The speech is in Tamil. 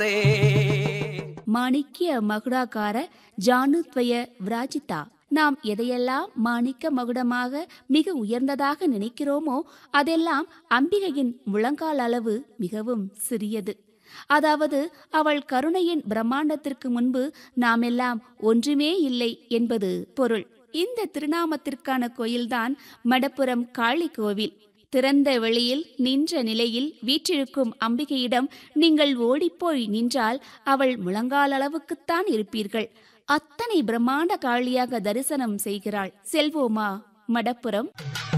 மாணிக்ய மகுடாக்கார ஜானுத்வய விராஜிதா நாம் எதையெல்லாம் மாணிக்க மகுடமாக மிக உயர்ந்ததாக நினைக்கிறோமோ அதெல்லாம் அம்பிகையின் முழங்கால் அளவு மிகவும் சிறியது அதாவது அவள் கருணையின் பிரம்மாண்டத்திற்கு முன்பு நாமெல்லாம் ஒன்றுமே இல்லை என்பது பொருள் இந்த திருநாமத்திற்கான கோயில்தான் மடப்புரம் காளி கோவில் திறந்த வெளியில் நின்ற நிலையில் வீற்றிருக்கும் அம்பிகையிடம் நீங்கள் ஓடிப்போய் நின்றால் அவள் முழங்கால் அளவுக்குத்தான் இருப்பீர்கள் அத்தனை பிரம்மாண்ட காளியாக தரிசனம் செய்கிறாள் செல்வோமா மடப்புறம்